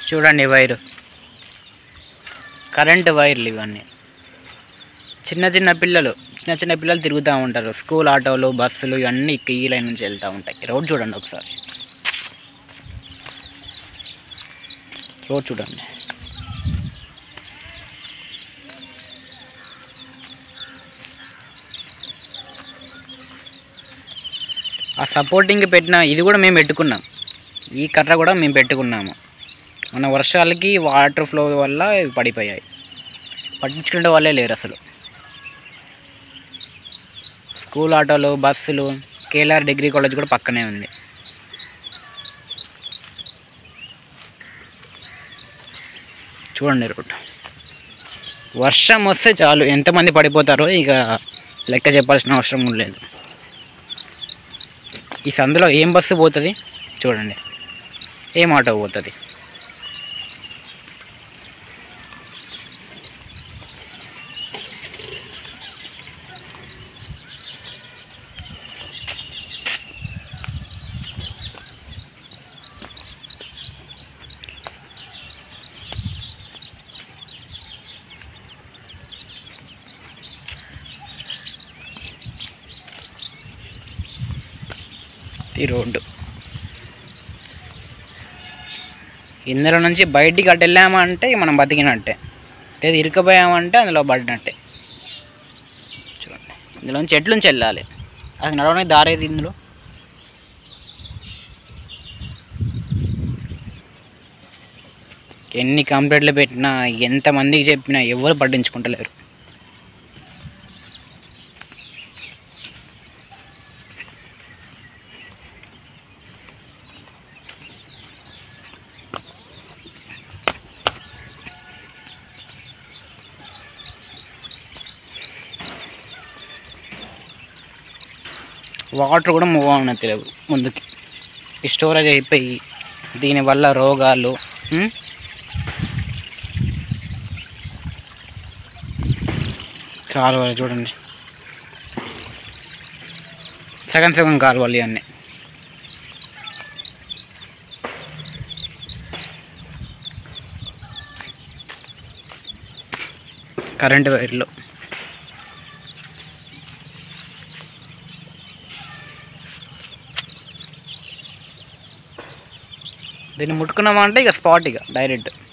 చూడండి wire current వైర్లు ఇవన్నీ చిన్న చిన్న పిల్లలు చిన్న చిన్న పిల్లలు తిరుగుతూ ఉంటారు స్కూల్ ఆటోలు బస్సులు ఇవన్నీ ఇక్క- ఈ లైన్ నుంచి వెళ్తూ ఉంటాయి రోడ్ చూడండి ఒకసారి రోడ్ చూడండి ఆ సపోర్టింగ్ పెట్టిన ఇది కూడా మేము పెట్టుకున్నాం ఈ కర్ర కూడా మేము పెట్టుకున్నాము మన వర్షాలకి వాటర్ ఫ్లో వల్ల ఇవి పడిపోయాయి పట్టించుకునే వాళ్ళే లేరు అసలు స్కూల్ ఆటోలు బస్సులు కేఎల్ఆర్ డిగ్రీ కాలేజ్ కూడా పక్కనే ఉంది చూడండి రోడ్ వర్షం వస్తే చాలు ఎంతమంది పడిపోతారో ఇక లెక్క చెప్పాల్సిన అవసరం కూడా లేదు ఈ సందులో ఏం బస్సు పోతుంది చూడండి ఏం ఆటో పోతుంది ఈ రోడ్డు ఇందులో నుంచి బయటికి అటు వెళ్ళామంటే ఇక మనం బతికినట్టే లేదు ఇరుకపోయామంటే అందులో పడినట్టే చూడండి ఇందులో నుంచి ఎట్ల నుంచి వెళ్ళాలి అది నడవడానికి దారేది ఇందులో ఎన్ని కంప్లైంట్లు పెట్టినా ఎంతమందికి చెప్పినా ఎవరు పట్టించుకుంటలేరు వాటర్ కూడా మూవ్ అవునది తెలియదు ముందుకి ఈ స్టోరేజ్ అయిపోయి దీనివల్ల రోగాలు ఉమ్, కాలువలు చూడండి సగం సగం కాలువలు ఇవన్నీ కరెంటు వైర్లు దీన్ని ముట్టుకున్నామా అంటే ఇక స్పాట్ ఇక డైరెక్ట్